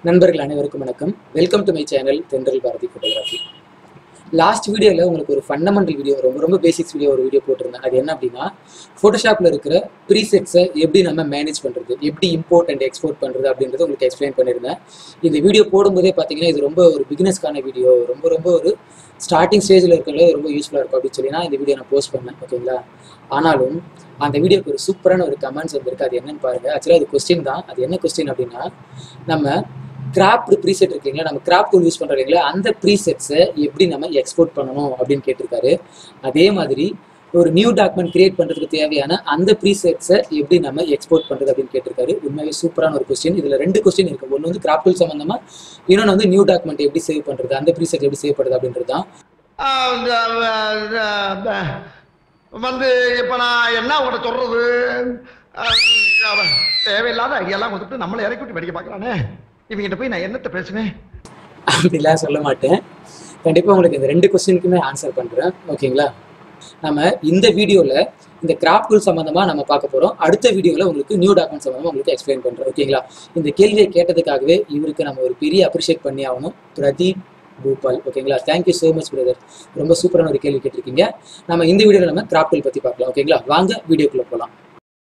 நண்பர்கள் அனைவருக்கும் வணக்கம் வெல்கம் டு மை சேனல் தென்றல் பாரதி ஃபோட்டோகிராஃபி லாஸ்ட் வீடியோவில் உங்களுக்கு ஒரு ஃபண்டமெண்டல் வீடியோ ரொம்ப ரொம்ப பேசிக்ஸ் வீடியோ ஒரு வீடியோ போட்டிருந்தேன் அது என்ன அப்படின்னா ஃபோட்டோஷாப்பில் இருக்கிற ப்ரீசெட்ஸை எப்படி நம்ம மேனேஜ் பண்ணுறது எப்படி இம்போர்ட் அண்ட் எக்ஸ்போர்ட் பண்ணுறது அப்படின்றத உங்களுக்கு எக்ஸ்பிளைன் பண்ணியிருந்தேன் இந்த வீடியோ போடும்போதே பார்த்தீங்கன்னா இது ரொம்ப ஒரு பிகினஸ்க்கான வீடியோ ரொம்ப ரொம்ப ஒரு ஸ்டார்டிங் ஸ்டேஜில் இருக்கிறது ரொம்ப யூஸ்ஃபுல்லாக இருக்கும் அப்படின்னு சொல்லி நான் இந்த வீடியோ நான் போஸ்ட் பண்ணேன் ஓகேங்களா ஆனாலும் அந்த வீடியோக்கு ஒரு சூப்பரான ஒரு கமெண்ட்ஸ் வந்திருக்கு அது என்னன்னு பாருங்க ஆக்சுவலாக அது கொஸ்டின் தான் அது என்ன கொஸ்டின் அப்படின்னா நம்ம கிராப்டு ப்ரீசெட் இருக்கீங்களா நம்ம கிராப் டூல் யூஸ் பண்ணுறோம் இல்லைங்களா அந்த ப்ரீசெட்ஸை எப்படி நம்ம எக்ஸ்போர்ட் பண்ணணும் அப்படின்னு கேட்டிருக்காரு அதே மாதிரி ஒரு நியூ டாக்குமெண்ட் கிரியேட் பண்ணுறதுக்கு தேவையான அந்த ப்ரீசெட்ஸை எப்படி நம்ம எக்ஸ்போர்ட் பண்ணுறது அப்படின்னு கேட்டிருக்காரு உண்மையாகவே சூப்பரான ஒரு கொஸ்டின் இதில் ரெண்டு கொஸ்டின் இருக்குது ஒன்று வந்து கிராப் டூல் சம்மந்தமாக இன்னொன்று வந்து நியூ டாக்குமெண்ட் எப்படி சேவ் பண்ணுறது அந்த ப்ரீசெட் எப்படி சேவ் பண்ணுறது அப்படின்றது தான் ஆஹ் இந்த, அஹ், அஹ், வந்து இப்ப நான் என்ன உங்கள்கிட்ட சொல்றது ஆஹ், அவன் தேவையில்லாத ஐடியாலாம் கொடுத்துட்டு நம்மளை இறக்கி விட்டு படிக்க பார்க்கறானே இவங்கிட்ட போய் நான் என்னத்த பேசுவேன் அப்படிலாம் சொல்ல மாட்டேன் கண்டிப்பாக உங்களுக்கு இந்த ரெண்டு கொஸ்டினுக்குமே ஆன்சர் பண்ணுறேன் ஓகேங்களா நம்ம இந்த வீடியோவில் இந்த கிராப் டூல் சம்மந்தமாக நம்ம பார்க்க போகிறோம் அடுத்த வீடியோவில் உங்களுக்கு நியூ டாக்குமெண்ட் சம்மந்தமாக உங்களுக்கு எக்ஸ்பிளைன் பண்ணுறேன் ஓகேங்களா இந்த கேள்வியை கேட்டதுக்காகவே இவருக்கு நம்ம ஒரு பெரிய அப்ரிஷியேட் பண்ணி ஆகணும் பிரதீப் பூபால் ஓகேங்களா தேங்க்யூ ஸோ மச் பிரதர் ரொம்ப சூப்பரான ஒரு கேள்வி கேட்டிருக்கீங்க நம்ம இந்த வீடியோவில் நம்ம கிராப் டூல் பற்றி பார்க்கலாம் ஓகேங்களா வாங்க வீடியோக்குள்ளே போகலாம்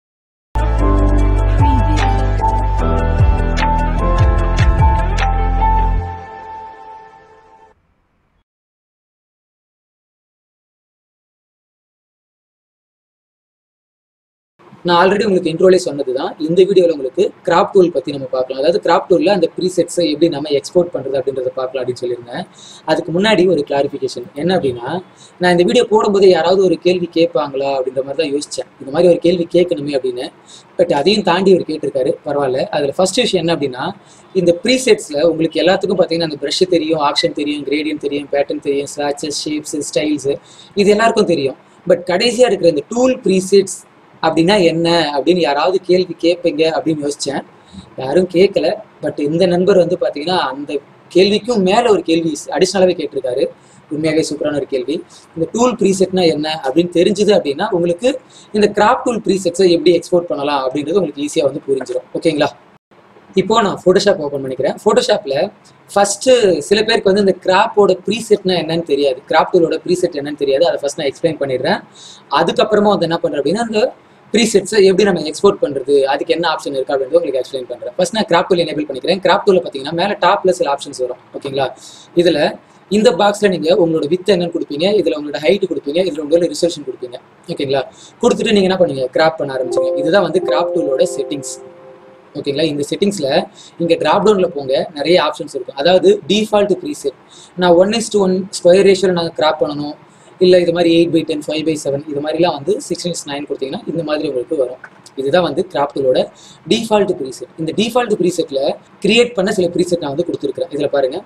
நான் ஆல்ரெடி உங்களுக்கு இன்ட்ரோலே சொன்னது தான் இந்த வீடியோவில் உங்களுக்கு கிராப் டூல் பற்றி நம்ம பார்க்கலாம் அதாவது கிராப் டூலில் அந்த ப்ரீசெட்ஸை எப்படி நம்ம எக்ஸ்போர்ட் பண்ணுறது அப்படின்றத பார்க்கலாம் அப்படின்னு சொல்லியிருந்தேன் அதுக்கு முன்னாடி ஒரு கிளாரிஃபிகேஷன் என்ன அப்படின்னா நான் இந்த வீடியோ போடும்போது யாராவது ஒரு கேள்வி கேட்பாங்களா அப்படின்ற மாதிரி தான் யோசித்தேன் இந்த மாதிரி ஒரு கேள்வி கேட்கணுமே அப்படின்னு பட் அதையும் தாண்டி அவர் கேட்டிருக்காரு பரவாயில்ல அதில் ஃபர்ஸ்ட் விஷயம் என்ன அப்படின்னா இந்த ப்ரீசெட்ஸில் உங்களுக்கு எல்லாத்துக்கும் பார்த்தீங்கன்னா அந்த ப்ரஷ் தெரியும் ஆக்ஷன் தெரியும் கிரேடியன் தெரியும் பேட்டர்ன் தெரியும் ஸ்ட்ராச்சஸ் ஷேப்ஸ் ஸ்டைல்ஸு இது எல்லாருக்கும் தெரியும் பட் கடைசியாக இருக்கிற இந்த டூல் ப்ரீசெட்ஸ் அப்படின்னா என்ன அப்படின்னு யாராவது கேள்வி கேட்பீங்க அப்படின்னு யோசித்தேன் யாரும் கேட்கல பட் இந்த நண்பர் வந்து பார்த்தீங்கன்னா அந்த கேள்விக்கும் மேலே ஒரு கேள்வி அடிஷ்னலாகவே கேட்டிருக்காரு உண்மையாகவே சூப்பரான ஒரு கேள்வி இந்த டூல் ப்ரீசெட்னா என்ன அப்படின்னு தெரிஞ்சுது அப்படின்னா உங்களுக்கு இந்த கிராப் டூல் ப்ரீசெட்ஸை எப்படி எக்ஸ்போர்ட் பண்ணலாம் அப்படின்றது உங்களுக்கு ஈஸியாக வந்து புரிஞ்சிடும் ஓகேங்களா இப்போ நான் ஃபோட்டோஷாப் ஓப்பன் பண்ணிக்கிறேன் ஃபோட்டோஷாப்பில் ஃபஸ்ட்டு சில பேருக்கு வந்து இந்த கிராப்போட ப்ரீசெட்னா என்னன்னு தெரியாது கிராப் டூலோட ப்ரீசெட் என்னன்னு தெரியாது அதை ஃபஸ்ட் நான் எக்ஸ்பிளைன் பண்ணிடுறேன் அதுக்கப்புறமா வந்து என்ன பண்ணுறேன் அப்படின்னா அந்த ப்ரீசெட்ஸை எப்படி நம்ம எக்ஸ்போர்ட் பண்ணுறது அதுக்கு என்ன ஆப்ஷன் இருக்குது அப்படின்றது உங்களுக்கு எக்ஸ்பிளைன் பண்ணுறேன் ஃபஸ்ட் நான் கிராப் டூல் எனேபிள் பண்ணிக்கிறேன் கிராப் டூலில் பார்த்தீங்கன்னா மேலே டாப்பில் சில ஆப்ஷன்ஸ் வரும் ஓகேங்களா இதில் இந்த பாக்ஸில் நீங்கள் உங்களோட வித் என்னன்னு கொடுப்பீங்க இதில் உங்களோட ஹைட் கொடுப்பீங்க இதில் உங்களோட ரிசல்யூஷன் கொடுப்பீங்க ஓகேங்களா கொடுத்துட்டு நீங்கள் என்ன பண்ணுவீங்க கிராப் பண்ண ஆரம்பிச்சிங்க இதுதான் வந்து கிராப் டூலோட செட்டிங்ஸ் ஓகேங்களா இந்த செட்டிங்ஸில் இங்கே ட்ராப் டவுனில் போங்க நிறைய ஆப்ஷன்ஸ் இருக்கும் அதாவது டிஃபால்ட் ப்ரீசெட் நான் one is to one square ரேஷியோவில் நான் கிராப் பண்ணணும் இல்லை இது மாதிரி eight by ten five by seven இது மாதிரிலாம் வந்து சிக்ஸ்டீன் இஸ் நைன் கொடுத்தீங்கன்னா இந்த மாதிரி உங்களுக்கு வரும் இதுதான் வந்து கிராப்டூலோட டிஃபால்ட் ப்ரீசெட் இந்த டிஃபால்ட் ப்ரீசெட்டில் கிரியேட் பண்ண சில ப்ரீசெட் நான் வந்து கொடுத்துருக்கிறேன் இதில் பாருங்கள்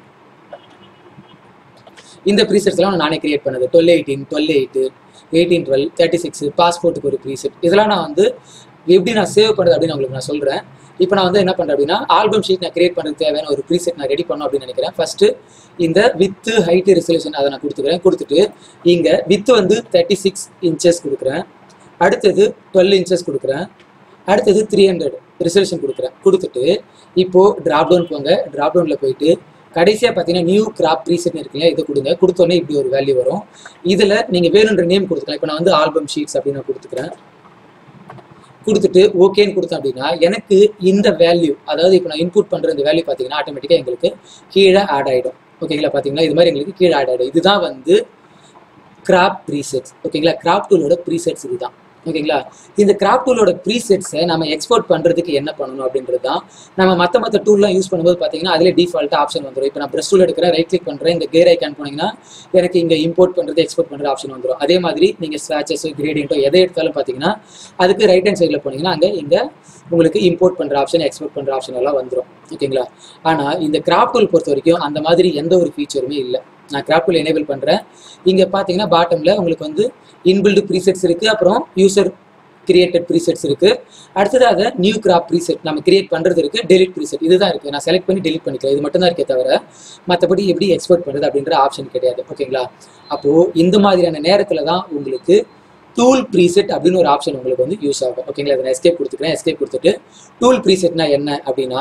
இந்த ப்ரீசெட்ஸ்லாம் நானே கிரியேட் பண்ணது twelve eighteen twelve eight eighteen twelve thirty six பாஸ்போர்ட்டுக்கு ஒரு ப்ரீசெட் இதெல்லாம் நான் வந்து எப்படி நான் சேவ் பண்ணுறது அப்படின்னு உங்களுக்கு நான் சொல்கிறேன் இப்போ நான் வந்து என்ன பண்ணுறேன் அப்படின்னா ஆல்பம் ஷீட் நான் கிரியேட் பண்ணுறது தேவையான ஒரு ப்ரீசெட் நான் ரெடி பண்ணணும் அப்படின்னு நினைக்கிறேன் ஃபஸ்ட்டு இந்த வித்து ஹைட்டு ரெசல்யூஷன் அதை நான் கொடுத்துக்கிறேன் கொடுத்துட்டு இங்கே வித்து வந்து தேர்ட்டி சிக்ஸ் இன்ச்சஸ் கொடுக்குறேன் அடுத்தது டுவெல் இன்ச்சஸ் கொடுக்குறேன் அடுத்தது த்ரீ ஹண்ட்ரட் ரிசல்யூஷன் கொடுக்குறேன் கொடுத்துட்டு இப்போது ட்ராப் டவுன் போங்க ட்ராப் டவுனில் போயிட்டு கடைசியாக பார்த்தீங்கன்னா நியூ கிராப் ப்ரீசெட் இருக்குல்ல இதை கொடுங்க கொடுத்தோன்னே இப்படி ஒரு வேல்யூ வரும் இதில் நீங்கள் வேணுன்ற நேம் கொடுத்துக்கலாம் இப்போ நான் வந்து ஆல்பம் ஷீட்ஸ் அப்படின்னு நான் கொடுத்துக்கிறேன் கொடுத்துட்டு ஓகேன்னு கொடுத்தேன் அப்படின்னா எனக்கு இந்த வேல்யூ அதாவது இப்போ நான் இன்புட் பண்ணுற இந்த வேல்யூ பார்த்தீங்கன்னா ஆட்டோமேட்டிக்காக எங்களுக்கு கீழே ஆட் ஆகிடும் ஓகேங்களா பார்த்தீங்கன்னா இது மாதிரி எங்களுக்கு கீழே ஆட் ஆகிடும் இதுதான் வந்து கிராப் ப்ரீசெட்ஸ் ஓகேங்களா கிராப் டூலோட ப்ரீசெட்ஸ் இதுதான் ஓகேங்களா இந்த கிராப் டூலோட ப்ரீசெட்ஸை நம்ம எக்ஸ்போர்ட் பண்ணுறதுக்கு என்ன பண்ணணும் அப்படின்றது தான் நம்ம மற்ற மற்ற டூல்லாம் யூஸ் பண்ணும்போது பார்த்தீங்கன்னா அதிலே டிஃபால்ட்டாக ஆப்ஷன் வந்துடும் இப்போ நான் ப்ரெஸ் டூல் எடுக்கிறேன் ரைட் கிளிக் பண்ணுறேன் இந்த கேர் ஐக்கான் போனீங்கன்னா எனக்கு இங்கே இம்போர்ட் பண்ணுறது எக்ஸ்போர்ட் பண்ணுற ஆப்ஷன் வந்துடும் அதே மாதிரி நீங்கள் ஸ்வாச்சஸோ கிரேடியன்ட்டோ எதை எடுத்தாலும் பார்த்தீங்கன்னா அதுக்கு ரைட் ஹேண்ட் சைடில் போனீங்கன்னா அங்கே இங்கே உங்களுக்கு இம்போர்ட் பண்ணுற ஆப்ஷன் எக்ஸ்போர்ட் பண்ணுற ஆப்ஷன் எல்லாம் வந்துடும் ஓகேங்களா ஆனால் இந்த கிராப் டூல் பொறுத்த வரைக்கும் அந்த மாதிரி எந்த ஒரு ஃபீச்சருமே இல்லை நான் கிராப் டூல் எனேபிள் பண்ணுறேன் இங்கே பார்த்தீங்கன்னா பாட்டமில் உங்களுக்கு வந்து இன்பில்டு ப்ரீசெட்ஸ் இருக்குது அப்புறம் யூசர் கிரியேட்டட் ப்ரீசெட்ஸ் இருக்குது அடுத்ததாக நியூ கிராப் ப்ரீசெட் நம்ம கிரியேட் பண்ணுறது இருக்குது டெலிட் ப்ரீசெட் இதுதான் இருக்குது நான் செலக்ட் பண்ணி டெலிட் பண்ணிக்கலாம் இது மட்டும் தான் இருக்கே தவிர மற்றபடி எப்படி எக்ஸ்போர்ட் பண்ணுறது அப்படின்ற ஆப்ஷன் கிடையாது ஓகேங்களா அப்போது இந்த மாதிரியான நேரத்தில் தான் உங்களுக்கு டூல் ப்ரீசெட் அப்படின்னு ஒரு ஆப்ஷன் உங்களுக்கு வந்து யூஸ் ஆகும் ஓகேங்களா அதை நான் எஸ்கேப் கொடுத்துக்கிறேன் எஸ்கேப் கொடுத்துட்டு டூல் ப்ரீசெட்னா என்ன அப்படின்னா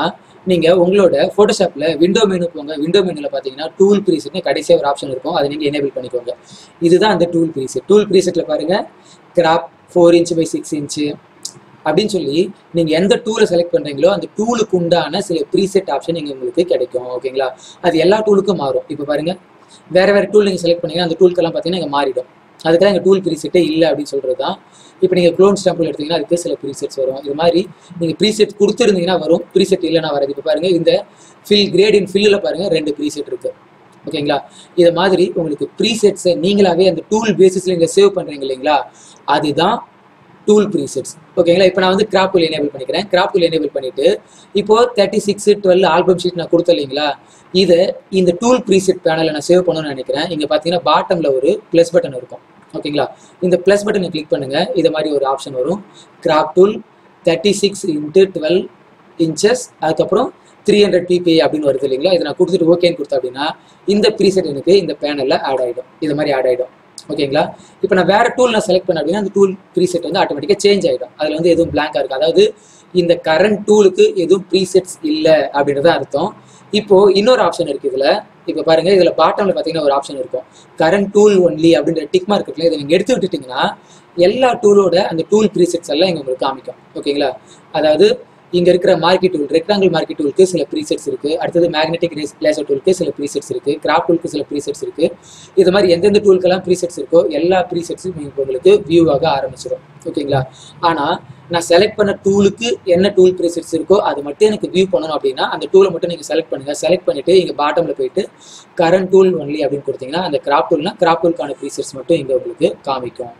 நீங்கள் உங்களோட ஃபோட்டோஷாப்பில் விண்டோ மெனு போங்க விண்டோ மெனுவில் பார்த்தீங்கன்னா டூல் ப்ரீசெட்னு கடைசியாக ஒரு ஆப்ஷன் இருக்கும் அதை நீங்கள் எனேபிள் பண்ணிக்கோங்க இதுதான் அந்த டூல் ப்ரீசெட் டூல் ப்ரீசெட்டில் பாருங்கள் crop four inch by six inch அப்படின்னு சொல்லி நீங்கள் எந்த டூலை செலக்ட் பண்ணுறீங்களோ அந்த டூலுக்கு உண்டான சில ப்ரீசெட் ஆப்ஷன் இங்கே உங்களுக்கு கிடைக்கும் ஓகேங்களா அது எல்லா டூலுக்கும் மாறும் இப்போ பாருங்கள் வேறு வேறு டூல் நீங்கள் செலக்ட் பண்ணீங்கன்னா அந்த டூலுக்கெல்லாம் பார்த்தீங்கன்னா இங்கே மாறிடும் அதுக்காக எங்கள் டூல் ப்ரீசெட்டே இல்லை அப்படின்னு சொல்கிறது தான் இப்போ நீங்கள் க்ளோன் ஸ்டாம்பிள் எடுத்தீங்கன்னா அதுக்கு சில ப்ரீசெட்ஸ் வரும் இது மாதிரி நீங்கள் ப்ரீசெட் கொடுத்துருந்தீங்கன்னா வரும் ப்ரீசெட் இல்லைன்னா வராது இப்போ பாருங்கள் இந்த ஃபில் கிரேட் இன் ஃபில்லில் பாருங்கள் ரெண்டு ப்ரீசெட் இருக்குது ஓகேங்களா இது மாதிரி உங்களுக்கு ப்ரீசெட்ஸை நீங்களாவே அந்த டூல் பேசிஸில் நீங்கள் சேவ் பண்ணுறீங்க இல்லைங்களா அதுதான் டூல் ப்ரீசெட்ஸ் ஓகேங்களா இப்போ நான் வந்து கிராப் டூல் எனேபிள் பண்ணிக்கிறேன் கிராப் டூல் எனேபிள் பண்ணிட்டு இப்போ thirty six twelve album sheet நான் கொடுத்தேன் இல்லைங்களா இதை இந்த டூல் ப்ரீசெட் பேனலில் நான் சேவ் பண்ணணும்னு நினைக்கிறேன் இங்கே பார்த்தீங்கன்னா பாட்டமில் ஒரு ப்ளஸ் பட்டன் இருக்கும் ஓகேங்களா இந்த ப்ளஸ் பட்டனை கிளிக் பண்ணுங்கள் இது மாதிரி ஒரு ஆப்ஷன் வரும் crop tool thirty six into twelve inches அதுக்கப்புறம் த்ரீ ஹண்ட்ரட் பிபி அப்படின்னு வருது இல்லைங்களா இதை நான் கொடுத்துட்டு ஓகேன்னு கொடுத்தேன் அப்படின்னா இந்த ப்ரீசெட் எனக்கு இந்த பேனலில் ஆட் ஆகிடும் இது மாதிரி ஆட் ஆகிடும் ஓகேங்களா இப்போ நான் வேறு டூல் நான் செலக்ட் பண்ண அப்படின்னா அந்த டூல் ப்ரீசெட் வந்து ஆட்டோமேட்டிக்காக சேஞ்ச் ஆகிடும் அதில் வந்து எதுவும் பிளாங்காக இருக்குது அதாவது இந்த கரண்ட் டூலுக்கு எதுவும் ப்ரீசெட்ஸ் இல்லை அப்படின்றது அர்த்தம் இப்போ இன்னொரு ஆப்ஷன் இருக்குது இதில் இப்போ பாருங்க இதில் பாட்டமில் பார்த்தீங்கன்னா ஒரு ஆப்ஷன் இருக்கும் கரண்ட் டூல் ஒன்லி அப்படின்ற டிக் மார்க் இருக்குல்ல இதை நீங்கள் எடுத்து விட்டுட்டீங்கன்னா எல்லா டூலோட அந்த டூல் ப்ரீசெட்ஸ் எல்லாம் இங்கே உங்களுக்கு காமிக்கும் ஓகேங்களா அதாவது இங்கே இருக்கிற மார்க்கெட் டூல் ரெக்டாங்கிள் மார்க்கெட் டூலுக்கு சில ப்ரீசெட்ஸ் இருக்குது அடுத்தது மேக்னெட்டிக் லேசர் டூலுக்கு சில ப்ரீசெட்ஸ் இருக்குது கிராப் டூலுக்கு சில ப்ரீசெட்ஸ் இருக்குது இது மாதிரி எந்தெந்த டூலுக்கெல்லாம் ப்ரீசெட்ஸ் இருக்கோ எல்லா ப்ரீசெட்ஸும் இப்போ உங்களுக்கு வியூ ஆக ஆரம்பிச்சிடும் ஓகேங்களா ஆனால் நான் செலக்ட் பண்ண டூலுக்கு என்ன டூல் ப்ரீசெட்ஸ் இருக்கோ அது மட்டும் எனக்கு வியூ பண்ணணும் அப்படின்னா அந்த டூலை மட்டும் நீங்கள் செலக்ட் பண்ணுங்கள் செலக்ட் பண்ணிவிட்டு இங்கே பாட்டமில் போயிட்டு கரண்ட் டூல் ஒன்லி அப்படின்னு கொடுத்தீங்கன்னா அந்த கிராப் டூல்னா கிராப் டூலுக்கான ப்ரீசெட்ஸ் மட்டும் இங்கே உங்களுக்கு காமிக்கும்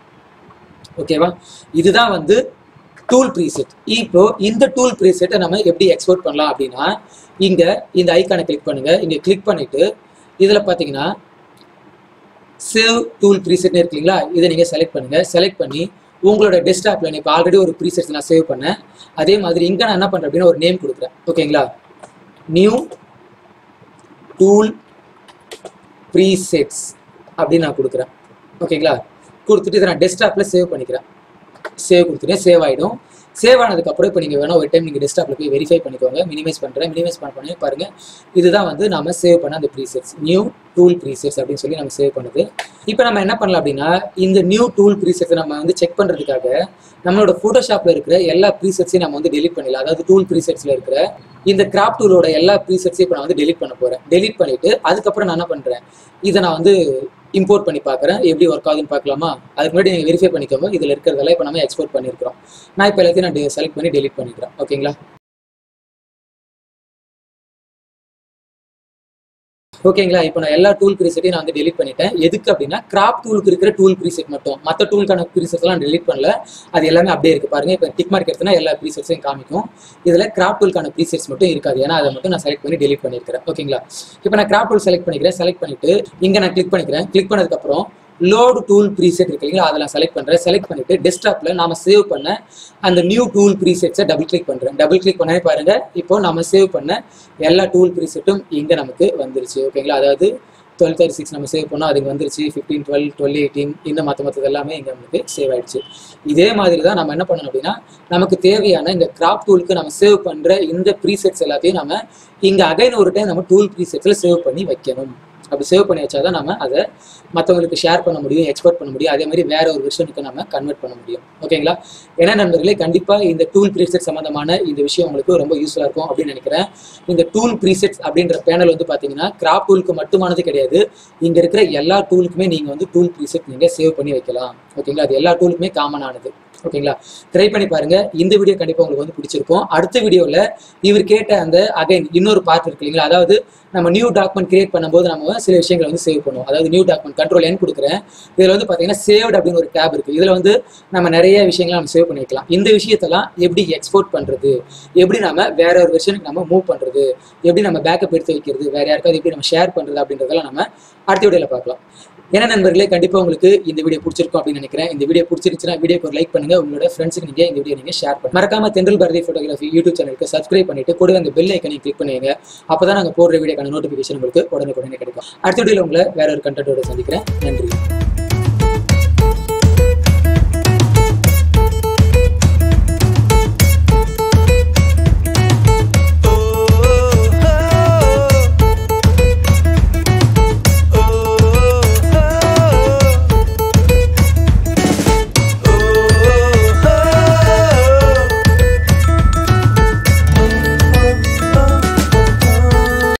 ஓகேவா இதுதான் வந்து டூல் ப்ரீசெட் இப்போ இந்த டூல் ப்ரீசெட்டை நம்ம எப்படி எக்ஸ்போர்ட் பண்ணலாம் அப்படின்னா இங்கே இந்த ஐக்கானை கிளிக் பண்ணுங்கள் இங்கே கிளிக் பண்ணிவிட்டு இதில் பார்த்தீங்கன்னா சேவ் டூல் ப்ரீசெட்னு இருக்கு இல்லைங்களா இதை நீங்கள் செலக்ட் பண்ணுங்கள் செலக்ட் பண்ணி உங்களோட டெஸ்க்டாப்பில் இப்போ ஆல்ரெடி ஒரு ப்ரீசெட்ஸ் நான் சேவ் பண்ணேன் அதே மாதிரி இங்கே நான் என்ன பண்ணுறேன் அப்படின்னா ஒரு நேம் கொடுக்குறேன் ஓகேங்களா நியூ டூல் ப்ரீசெட்ஸ் அப்படின்னு நான் கொடுக்குறேன் ஓகேங்களா கொடுத்துட்டு இதை நான் டெஸ்க்டாப்பில் சேவ் பண்ணிக்கிறேன் சேவ் கொடுத்துட்டேன் சேவ் ஆகிடும் சேவ் ஆனதுக்கப்புறம் இப்போ நீங்கள் வேணால் ஒரு டைம் நீங்கள் டெஸ்க்டாப்பில் போய் வெரிஃபை பண்ணிக்கோங்க மினிமைஸ் பண்ணுறேன் மினிமைஸ் பண்ண பண்ணி பாருங்கள் இதுதான் வந்து நம்ம சேவ் பண்ண அந்த ப்ரீசெட்ஸ் நியூ டூல் ப்ரீசெட்ஸ் அப்படின்னு சொல்லி நம்ம சேவ் பண்ணுது இப்போ நம்ம என்ன பண்ணலாம் அப்படின்னா இந்த நியூ டூல் ப்ரீசெட்ஸை நம்ம வந்து செக் பண்ணுறதுக்காக நம்மளோட ஃபோட்டோஷாப்பில் இருக்கிற எல்லா ப்ரீசெட்ஸையும் நம்ம வந்து டெலிட் பண்ணிடலாம் அதாவது டூல் ப்ரீசெட்ஸில் இருக்கிற இந்த கிராப் டூலோட எல்லா ப்ரீசெட்ஸையும் இப்போ நான் வந்து டெலிட் பண்ண போகிறேன் டெலிட் பண்ணிவிட்டு அதுக்கப்புறம் நான் என்ன பண்ணுறேன் இதை நான் வந்து இம்போர்ட் பண்ணி பார்க்குறேன் எப்படி ஒர்க் ஆகுதுன்னு பார்க்கலாமா அதுக்கு முன்னாடி நீங்கள் வெரிஃபை பண்ணிக்கோங்க இதில் இருக்கிறதெல்லாம் இப்போ நம்ம எக்ஸ்போர்ட் பண்ணியிருக்கிறோம் நான் இப்போ எல்லாத்தையும் நான் செலக்ட் பண்ணி டெலிட் பண்ணிக்கிறேன் ஓகேங்களா ஓகேங்களா இப்போ நான் எல்லா டூல் ப்ரீசெட்டையும் நான் வந்து டெலிட் பண்ணிட்டேன் எதுக்கு அப்படின்னா கிராப் டூலுக்கு இருக்கிற டூல் ப்ரீசெட் மட்டும் மற்ற டூலுக்கான ப்ரீசெட்ஸ்லாம் டெலிட் பண்ணல அது எல்லாமே அப்படியே இருக்கு பாருங்க இப்போ டிக் மார்க் எடுத்தனா எல்லா ப்ரீசெட்ஸையும் காமிக்கும் இதில் கிராப் டூலுக்கான ப்ரீசெட்ஸ் மட்டும் இருக்காது ஏன்னா அதை மட்டும் நான் செலக்ட் பண்ணி டெலிட் பண்ணியிருக்கிறேன் ஓகேங்களா இப்போ நான் கிராப் டூல் செலக்ட் பண்ணிக்கிறேன் செலக்ட் பண்ணிட்டு இங்கே நான் கிளிக் பண்ணிக்கிறேன் கிளிக் பண்ணதுக்கப்புறம் லோடு டூல் ப்ரீசெட் இருக்கு இல்லைங்களா அதில் செலக்ட் பண்ணுறேன் செலக்ட் பண்ணிட்டு டெஸ்க்டாப்பில் நாம சேவ் பண்ண அந்த நியூ டூல் ப்ரீசெட்ஸை டபுள் கிளிக் பண்ணுறேன் டபுள் கிளிக் பண்ணவே பாருங்க இப்போ நம்ம சேவ் பண்ண எல்லா டூல் ப்ரீசெட்டும் இங்கே நமக்கு வந்துருச்சு ஓகேங்களா அதாவது டுவெல் தேர்ட்டி சிக்ஸ் நம்ம சேவ் பண்ணோம் அதுக்கு வந்துருச்சு ஃபிஃப்டீன் டுவெல் டுவெல் எயிட்டீன் இந்த மற்ற மற்றது எல்லாமே இங்கே நமக்கு சேவ் ஆயிடுச்சு இதே மாதிரி தான் நம்ம என்ன பண்ணணும் அப்படின்னா நமக்கு தேவையான இந்த கிராப் டூலுக்கு நம்ம சேவ் பண்ணுற இந்த ப்ரீசெட்ஸ் எல்லாத்தையும் நம்ம இங்கே அகைன் ஒரு டைம் நம்ம டூல் ப்ரீசெட்ஸில் சேவ் பண்ணி வைக்கணும் அப்படி சேவ் பண்ணி வச்சா தான் நம்ம அதை மற்றவங்களுக்கு ஷேர் பண்ண முடியும் எக்ஸ்போர்ட் பண்ண முடியும் அதே மாதிரி வேற ஒரு விஷயத்துக்கு நம்ம கன்வெர்ட் பண்ண முடியும் ஓகேங்களா ஏன்னா நண்பர்களே கண்டிப்பாக இந்த டூல் ப்ரீசெட் சம்மந்தமான இந்த விஷயம் உங்களுக்கு ரொம்ப யூஸ்ஃபுல்லாக இருக்கும் அப்படின்னு நினைக்கிறேன் இந்த டூல் ப்ரீசெட்ஸ் அப்படின்ற பேனல் வந்து பார்த்தீங்கன்னா கிராப் டூலுக்கு மட்டுமானது கிடையாது இங்கே இருக்கிற எல்லா டூலுக்குமே நீங்கள் வந்து டூல் ப்ரீசெட் நீங்கள் சேவ் பண்ணி வைக்கலாம் ஓகேங்களா அது எல்லா டூலுக்குமே காமனானது ஓகேங்களா ட்ரை பண்ணி பாருங்க இந்த வீடியோ கண்டிப்பாக உங்களுக்கு வந்து பிடிச்சிருக்கும் அடுத்த வீடியோவில் இவர் கேட்ட அந்த அகைன் இன்னொரு பார்ட் இருக்கு இல்லைங்களா அதாவது நம்ம நியூ டாக்குமெண்ட் கிரியேட் பண்ணும்போது நம்ம சில விஷயங்களை வந்து சேவ் பண்ணுவோம் அதாவது நியூ டாக்குமெண்ட் கண்ட்ரோல் என் கொடுக்குறேன் இதில் வந்து பார்த்தீங்கன்னா சேவ்ட் அப்படின்னு ஒரு டேப் இருக்குது இதில் வந்து நம்ம நிறைய விஷயங்களை நம்ம சேவ் பண்ணி வைக்கலாம் இந்த விஷயத்தெல்லாம் எப்படி எக்ஸ்போர்ட் பண்ணுறது எப்படி நம்ம வேற ஒரு விஷயத்துக்கு நம்ம மூவ் பண்ணுறது எப்படி நம்ம பேக்கப் எடுத்து வைக்கிறது வேற யாருக்காவது எப்படி நம்ம ஷேர் பண்ணுறது அப்படின்றதெல்லாம் நம்ம அடுத்த வீடியோவில் பார்க்கலாம் ஏன்னா நண்பர்களே கண்டிப்பாக உங்களுக்கு இந்த வீடியோ பிடிச்சிருக்கும் அப்படின்னு நினைக்கிறேன் இந்த வீடியோ பிடிச்சிருந்துச்சுன்னா வீடியோக்கு ஒரு லைக் பண்ணுங்க உங்களோட ஃப்ரெண்ட்ஸுக்கு நீங்கள் இந்த வீடியோ நீங்கள் ஷேர் பண்ணுங்க மறக்காம தென்றல் பாரதி ஃபோட்டோகிராஃபி யூடியூப் சேனலுக்கு சப்ஸ்கிரைப் பண்ணிட்டு கூட அந்த பெல் ஐக்கனை கிளிக் பண்ணுங்க அப்போ தான் நாங்கள் போடுற வீடியோக்கான நோட்டிஃபிகேஷன் உங்களுக்கு உடனே உடனே கிடைக்கும் அடுத்த வீடியோவில் உங்களை வேற ஒரு கண்டென்ட்டோட சந்திக்கிறேன் நன்றி